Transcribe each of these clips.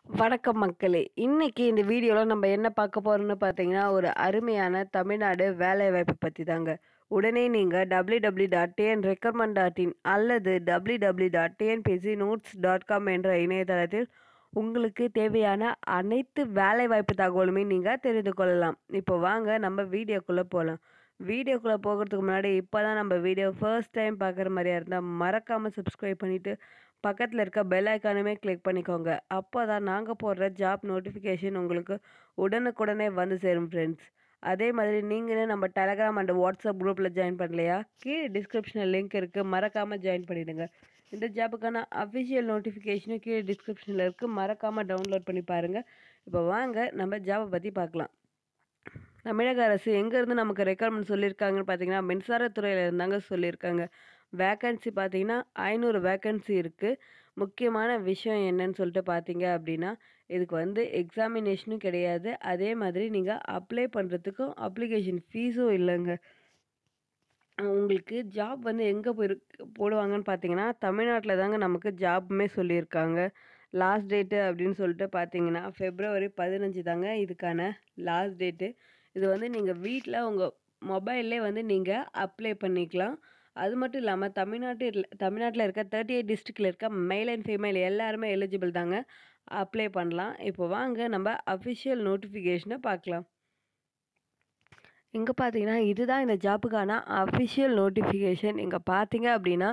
வணக்கம் மக்களே! இன்னைக்கு இந்த வீடியோல நம்ம என்ன பார்க்க போறோம்னு பார்த்தீங்கன்னா, ஒரு அருமையான தமிழ்நாடு வேலைவாய்ப்பு பத்தி தாங்க. உடனே நீங்க www.tnrecommend.in அல்லது www.tnpscnotes.com என்ற இணையதளத்தில் உங்களுக்கு தேவையான அனைத்து வேலைவாய்ப்பு தகவலுமே நீங்க தெரிந்து கொள்ளலாம். இப்போ வாங்க நம்ம வீடியோக்குள்ள போலாம். வீடியோக்குள்ள போகறதுக்கு முன்னாடி இப்பதான் நம்ம வீடியோ ஃபர்ஸ்ட் டைம் பார்க்குற மாரியா இருந்தா, மறக்காம சப்ஸ்கிரைப் பண்ணிட்டு, பக்கத்துல இருக்க பெல் ஐகானையுமே கிளிக் பண்ணிக்கோங்க. அப்பதான் நாங்க போடுற ஜாப் நோட்டிஃபிகேஷன் உங்களுக்கு உடனுக்குடனே வந்து சேரும் ஃப்ரெண்ட்ஸ். அதே மாதிரி நீங்களும் நம்ம டெலகிராம் அண்ட் வாட்ஸ்அப் குரூப்ல ஜாயின் பண்ணலையா? கீழ டிஸ்கிரிப்ஷன்ல லிங்க் இருக்கு. மறக்காம ஜாயின் பண்ணிடுங்க. இந்த ஜாப்புக்கான அஃபிஷியல் நோட்டிஃபிகேஷனும் கீழ டிஸ்கிரிப்ஷன்ல இருக்கு. மறக்காம டவுன்லோட் பண்ணி பாருங்க. இப்போ வாங்க நம்ம ஜாப்ப பத்தி பார்க்கலாம். தமிழக அரசு எங்கேருந்து நமக்கு ரெக்யர்மெண்ட் சொல்லியிருக்காங்கன்னு பார்த்தீங்கன்னா, மின்சாரத்துறையில இருந்தாங்க சொல்லியிருக்காங்க. வேக்கன்சி பார்த்தீங்கன்னா, 500 வேக்கன்சி இருக்கு. முக்கியமான விஷயம் என்னன்னு சொல்லிட்டு பார்த்தீங்க அப்படின்னா, இதுக்கு வந்து எக்ஸாமினேஷனும் கிடையாது. அதே மாதிரி நீங்க அப்ளை பண்றதுக்கும் அப்ளிகேஷன் ஃபீஸும் இல்லங்க. உங்களுக்கு ஜாப் வந்து எங்க போயிருக்கு போடுவாங்கன்னு பார்த்தீங்கன்னா, தமிழ்நாட்ல தாங்க நமக்கு ஜாப்புமே சொல்லியிருக்காங்க. லாஸ்ட் டேட்டு அப்படின்னு சொல்லிட்டு பார்த்தீங்கன்னா, பிப்ரவரி 15 தாங்க இதுக்கான லாஸ்ட் டேட்டு. இது வந்து நீங்க வீட்ல உங்க மொபைல்லே வந்து நீங்க அப்ளை பண்ணிக்கலாம். அது மட்டும் இல்லாம தமிழ்நாட்டில் தமிழ்நாட்ல இருக்க 38 டிஸ்ட்ரிக்ட்ல இருக்க மேல் அண்ட் ஃபீமேல் எல்லாருமே எலிஜிபிள் தாங்க. அப்ளை பண்ணலாம். இப்போ வாங்க நம்ம அஃபிஷியல் நோட்டிஃபிகேஷன பார்க்கலாம். இங்க பார்த்தீங்கன்னா, இதுதான் இந்த ஜாப்புக்கான அஃபிஷியல் நோட்டிஃபிகேஷன். இங்க பார்த்தீங்க அப்படின்னா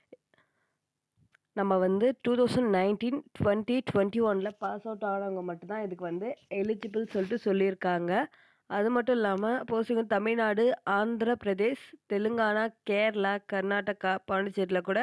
நம்ம வந்து 2019, 20, 21ல பாஸ் அவுட் ஆனவங்க மட்டும் தான் இதுக்கு வந்து எலிஜிபிள் சொல்லிட்டு சொல்லியிருக்காங்க. அது மட்டும் இல்லாம போஸ்டிங் தமிழ்நாடு, ஆந்திர பிரதேஷ், தெலுங்கானா, கேரளா, கர்நாடகா, பாண்டிச்சேரியில கூட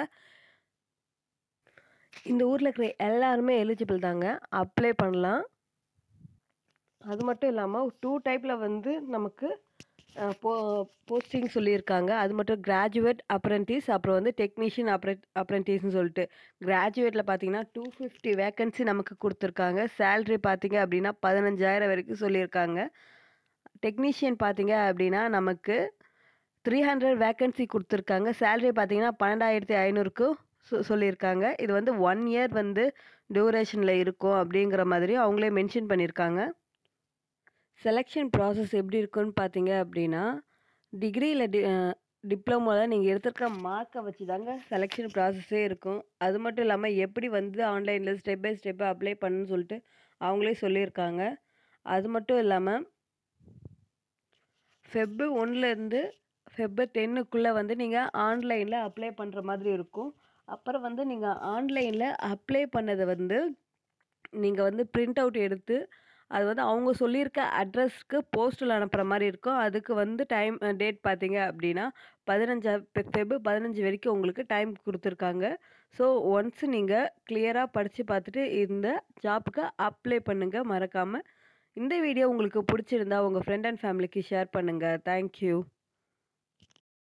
இந்த ஊர்ல இருக்கிற எல்லாருமே எலிஜிபிள் தாங்க. அப்ளை பண்ணலாம். அது மட்டும் இல்லாம 2 டைப்ல வந்து நமக்கு அ போ போஸ்டிங் சொல்லியிருக்காங்க. அது மட்டும் கிராஜுவேட் அப்ரென்டிஸ் அப்புறம் வந்து டெக்னீஷியன் அப்ரென் அப்ரென்டிஸ்ன்னு சொல்லிட்டு. கிராஜுவேட்ல பார்த்தீங்கன்னா, 250 வேக்கன்சி நமக்கு குடுத்துருக்காங்க. சேலரி பார்த்தீங்க அப்படின்னா, 15,000 வரைக்கும் சொல்லியிருக்காங்க. டெக்னீஷியன் பார்த்தீங்க அப்படின்னா, நமக்கு 300 வேக்கன்சி குடுத்துருக்காங்க. சேலரி பார்த்தீங்கன்னா, 12,500க்கு சொ சொல்லியிருக்காங்க. இது வந்து 1 இயர் வந்து டியூரேஷன்ல இருக்கும் அப்படிங்கிற மாதிரி அவங்களே மென்ஷன் பண்ணியிருக்காங்க. செலக்ஷன் ப்ராசஸ் எப்படி இருக்குன்னு பார்த்தீங்க அப்படின்னா, டிகிரியில டி அ டிப்ளமோல நீங்க எடுத்திருக்க மார்க்க வச்சு தாங்க செலக்ஷன் ப்ராசஸே இருக்கும். அது மட்டும் இல்லாம எப்படி வந்து ஆன்லைன்ல ஸ்டெப் பை ஸ்டெப்பா அப்ளை பண்ணணும்னு சொல்லிட்டு அவங்களே சொல்லியிருக்காங்க. அது மட்டும் இல்லாம ஃபெப் 1லேருந்து ஃபெப் 10க்குள்ள வந்து நீங்க ஆன்லைன்ல அப்ளை பண்ற மாதிரி இருக்கும். அப்புறம் வந்து நீங்க ஆன்லைன்ல அப்ளை பண்ணத வந்து நீங்க வந்து பிரிண்ட் அவுட் எடுத்து, அது வந்து அவங்க சொல்லியிருக்க அட்ரஸ்க்கு போஸ்ட்ல அனுப்புற மாரி இருக்கும். அதுக்கு வந்து டைம் டேட் பார்த்தீங்க அப்படின்னா, 15 ஃபெப் 15 வரைக்கும் உங்களுக்கு டைம் குடுத்துருக்காங்க. ஸோ ஒன்ஸ் நீங்க கிளியரா படிச்சு பார்த்துட்டு இந்த ஜாப்புக்கு அப்ளை பண்ணுங்க மறக்காம. இந்த வீடியோ உங்களுக்கு புடிச்சிருந்தா உங்க ஃப்ரெண்ட் அண்ட் ஃபேமிலிக்கு ஷேர் பண்ணுங்க. Thank you.